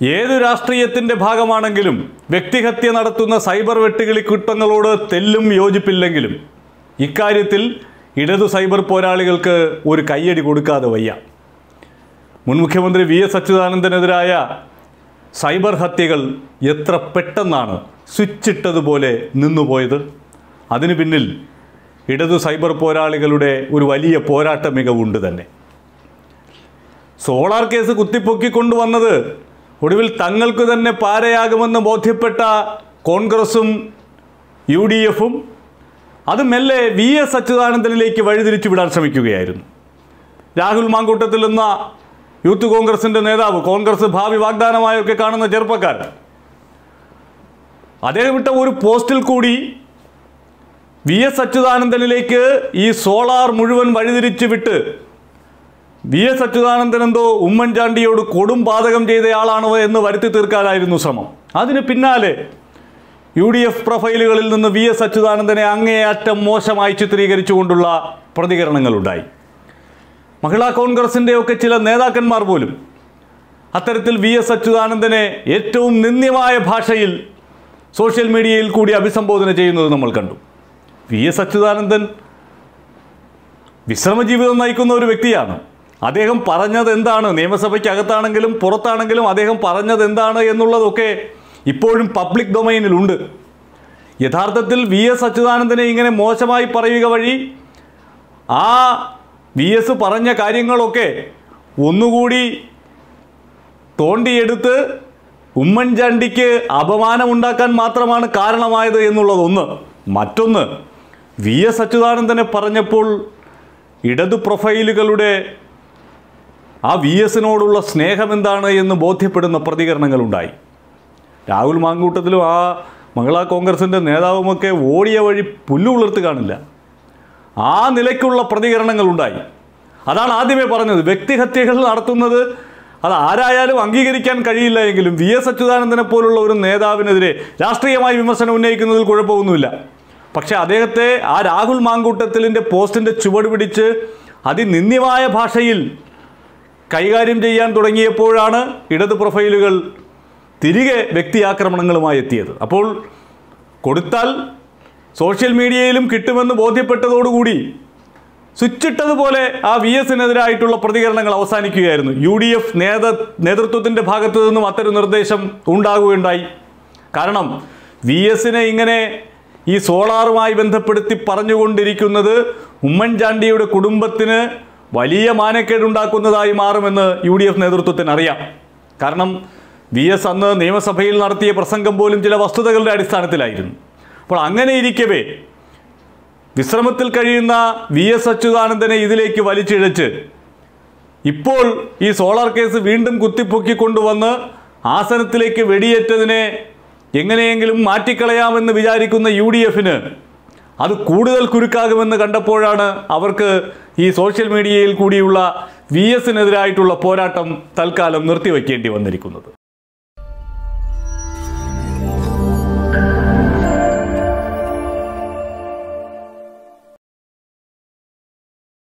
ഏത് രാഷ്ട്രീയത്തിൻ്റെ ഭാഗമാണെങ്കിലും വ്യക്തിഹത്യ നടത്തുന്ന സൈബർ വെട്ടുകിളി കുറ്റങ്ങളോട് തെല്ലും യോജിപ്പില്ലെങ്കിലും ഇക്കാര്യത്തിൽ ഇടതു സൈബർ പോരാളികൾക്ക് ഒരു കയ്യടി കൊടുക്കാതെ വയ്യ മുൻ മുഖ്യമന്ത്രി വി എസ് അച്യുതാനന്ദനെതിരായ സൈബർ ഹത്യകൾ എത്ര പെട്ടെന്നാണ് സ്വിച്ചിട്ടതുപോലെ നിന്നുപോയത് അതിനു പിന്നിൽ ഇടതു സൈബർ പോരാളികളുടെ ഒരു വലിയ പോരാട്ട മികവുണ്ട് തന്നെ സോളാർ കേസ് കുത്തിപ്പൊക്കിക്കൊണ്ടുവന്നത് ഒടുവിൽ തങ്ങൾക്ക് തന്നെ പാരയാകുമെന്ന് ബോധ്യപ്പെട്ട കോൺഗ്രസും യു ഡി എഫും അത് മെല്ലെ വി എസ് അച്യുതാനന്ദനിലേക്ക് വഴിതിരിച്ചു വിടാൻ ശ്രമിക്കുകയായിരുന്നു രാഹുൽ മാങ്കൂട്ടത്തിൽ എന്ന യൂത്ത് കോൺഗ്രസിൻ്റെ നേതാവ് കോൺഗ്രസ് ഭാവി വാഗ്ദാനമായൊക്കെ കാണുന്ന ചെറുപ്പക്കാരൻ അദ്ദേഹം ഇട്ട ഒരു പോസ്റ്റിൽ കൂടി വി എസ് അച്യുതാനന്ദനിലേക്ക് ഈ സോളാർ മുഴുവൻ വഴിതിരിച്ചു വിട്ട് വി എസ് അച്യുതാനന്ദൻ എന്തോ ഉമ്മൻചാണ്ടിയോട് കൊടും പാതകം ചെയ്തയാളാണോ എന്ന് വരുത്തി തീർക്കാനായിരുന്നു ശ്രമം അതിന് പിന്നാലെ യു ഡി എഫ് പ്രൊഫൈലുകളിൽ നിന്ന് വി എസ് അച്യുതാനന്ദനെ അങ്ങേയറ്റം മോശമായി ചിത്രീകരിച്ചുകൊണ്ടുള്ള പ്രതികരണങ്ങളുണ്ടായി മഹിളാ കോൺഗ്രസിൻ്റെ ഒക്കെ ചില നേതാക്കന്മാർ പോലും അത്തരത്തിൽ വി എസ് അച്യുതാനന്ദനെ ഏറ്റവും നിന്ദ്യമായ ഭാഷയിൽ സോഷ്യൽ മീഡിയയിൽ കൂടി അഭിസംബോധന ചെയ്യുന്നത് നമ്മൾ കണ്ടു വി എസ് അച്യുതാനന്ദൻ വിശ്രമജീവിതം നയിക്കുന്ന ഒരു വ്യക്തിയാണ് അദ്ദേഹം പറഞ്ഞത് എന്താണ് നിയമസഭയ്ക്കകത്താണെങ്കിലും പുറത്താണെങ്കിലും അദ്ദേഹം പറഞ്ഞത് എന്താണ് എന്നുള്ളതൊക്കെ ഇപ്പോഴും പബ്ലിക് ഡൊമൈനിലുണ്ട് യഥാർത്ഥത്തിൽ വി എസ് അച്യുതാനന്ദനെ ഇങ്ങനെ മോശമായി പറയുക വഴി ആ വി എസ് പറഞ്ഞ കാര്യങ്ങളൊക്കെ ഒന്നുകൂടി തോണ്ടിയെടുത്ത് ഉമ്മൻചാണ്ടിക്ക് അപമാനമുണ്ടാക്കാൻ മാത്രമാണ് കാരണമായത് എന്നുള്ളതൊന്ന് മറ്റൊന്ന് വി എസ് അച്യുതാനന്ദനെ പറഞ്ഞപ്പോൾ ഇടതു പ്രൊഫൈലുകളുടെ ആ വി എസിനോടുള്ള സ്നേഹം എന്താണ് എന്ന് ബോധ്യപ്പെടുന്ന പ്രതികരണങ്ങളുണ്ടായി രാഹുൽ മാങ്കൂട്ടത്തിലും ആ മഹിളാ കോൺഗ്രസിൻ്റെ നേതാവുമൊക്കെ ഓടിയ വഴി പുല്ലുകുളിർത്ത് കാണില്ല ആ നിലയ്ക്കുള്ള പ്രതികരണങ്ങളുണ്ടായി അതാണ് ആദ്യമേ പറഞ്ഞത് വ്യക്തിഹത്യകൾ നടത്തുന്നത് അത് ആരായാലും അംഗീകരിക്കാൻ കഴിയില്ല എങ്കിലും വി എസ് അച്യുതാനന്ദനെ പോലുള്ള ഒരു നേതാവിനെതിരെ രാഷ്ട്രീയമായി വിമർശനം ഉന്നയിക്കുന്നതിൽ കുഴപ്പമൊന്നുമില്ല പക്ഷേ അദ്ദേഹത്തെ ആ രാഹുൽ മാങ്കൂട്ടത്തിലിൻ്റെ പോസ്റ്റിൻ്റെ ചുവട് പിടിച്ച് അതിനിന്ദ്യമായ ഭാഷയിൽ കൈകാര്യം ചെയ്യാൻ തുടങ്ങിയപ്പോഴാണ് ഇടത് പ്രൊഫൈലുകൾ തിരികെ വ്യക്തിയാക്രമണങ്ങളുമായി എത്തിയത് അപ്പോൾ കൊടുത്താൽ സോഷ്യൽ മീഡിയയിലും കിട്ടുമെന്ന് ബോധ്യപ്പെട്ടതോടുകൂടി സ്വിച്ചിട്ടതുപോലെ ആ വി എസിനെതിരായിട്ടുള്ള പ്രതികരണങ്ങൾ അവസാനിക്കുകയായിരുന്നു യു ഡി എഫ് നേത നേതൃത്വത്തിൻ്റെ ഭാഗത്തു നിന്നും അത്തരം നിർദ്ദേശം ഉണ്ടാകുകയുണ്ടായി കാരണം വി എസിനെ ഇങ്ങനെ ഈ സോളാറുമായി ബന്ധപ്പെടുത്തി പറഞ്ഞുകൊണ്ടിരിക്കുന്നത് ഉമ്മൻചാണ്ടിയുടെ കുടുംബത്തിന് വലിയ മാനക്കേടുണ്ടാക്കുന്നതായി മാറുമെന്ന് യു ഡി എഫ് നേതൃത്വത്തിന് അറിയാം കാരണം വി എസ് അന്ന് നിയമസഭയിൽ നടത്തിയ പ്രസംഗം പോലും ചില വസ്തുതകളുടെ അടിസ്ഥാനത്തിലായിരുന്നു അപ്പോൾ അങ്ങനെ ഇരിക്കവേ വിശ്രമത്തിൽ കഴിയുന്ന വി എസ് അച്യുതാനന്ദനെ ഇതിലേക്ക് വലിച്ചിഴച്ച് ഇപ്പോൾ ഈ സോളാർ കേസ് വീണ്ടും കുത്തിപ്പൊക്കിക്കൊണ്ടുവന്ന് ആസനത്തിലേക്ക് വെടിയേറ്റതിനെ എങ്ങനെയെങ്കിലും മാറ്റിക്കളയാമെന്ന് വിചാരിക്കുന്ന യു ഡി എഫിന് അത് കൂടുതൽ കുരുക്കാകുമെന്ന് കണ്ടപ്പോഴാണ് അവർക്ക് ഈ സോഷ്യൽ മീഡിയയിൽ കൂടിയുള്ള വി എസിനെതിരായിട്ടുള്ള പോരാട്ടം തൽക്കാലം നിർത്തിവെക്കേണ്ടി വന്നിരിക്കുന്നത്